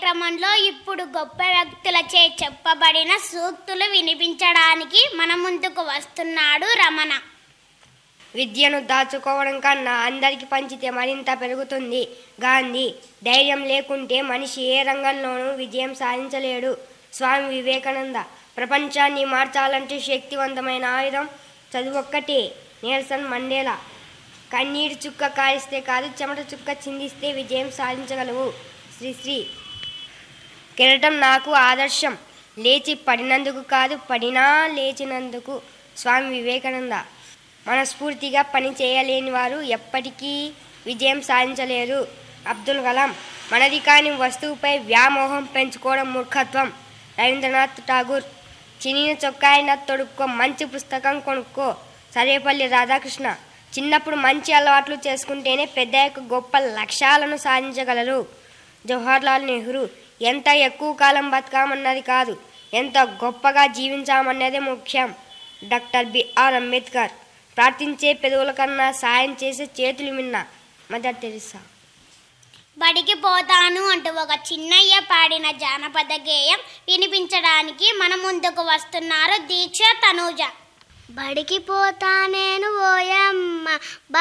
కార్యక్రమంలో ఇప్పుడు గొప్ప వ్యక్తులచే చెప్పబడిన సూక్తులు వినిపించడానికి మన ముందుకు వస్తున్నాడు రమణ విద్యను దాచుకోవడం కన్నా అందరికి పంచితే మరింత పెరుగుతుంది గాంధీ ధైర్యం లేకుంటే మనిషి ఏ రంగంలోనూ విజయం సాధించలేడు స్వామి వివేకానంద ప్రపంచాన్ని మార్చాలంటే శక్తివంతమైన ఆయుధం చదువొక్కటే నేల్సన్ మండేలా కన్నీటి చుక్క కారిస్తే కాదు చెమట చుక్క చిందిస్తే విజయం సాధించగలవు శ్రీశ్రీ కెరటం నాకు ఆదర్శం లేచి పడినందుకు కాదు పడినా లేచినందుకు స్వామి వివేకానంద మనస్ఫూర్తిగా పని చేయలేని వారు ఎప్పటికీ విజయం సాధించలేరు అబ్దుల్ కలాం మనది కాని వస్తువుపై వ్యామోహం పెంచుకోవడం మూర్ఖత్వం రవీంద్రనాథ్ ఠాగూర్ చినిన చొక్కాయిన తొడుక్కో మంచి పుస్తకం కొనుక్కో సర్వేపల్లి రాధాకృష్ణ చిన్నప్పుడు మంచి అలవాట్లు చేసుకుంటేనే పెద్ద గొప్ప లక్ష్యాలను సాధించగలరు జవహర్లాల్ నెహ్రూ ఎంత ఎక్కువ కాలం బతకామన్నది కాదు ఎంత గొప్పగా జీవించామన్నదే ముఖ్యం డాక్టర్ బిఆర్ అంబేద్కర్ ప్రార్థించే పెదవుల కన్నా సాయం చేసే చేతులు మిన్న మదర్ తెరిసా బడికి పోతాను అంటూ ఒక చిన్నయ్య పాడిన జానపద గేయం వినిపించడానికి మన ముందుకు వస్తున్నారు దీక్ష తనూజ బడికి పోతా నేను ఓయమ్మ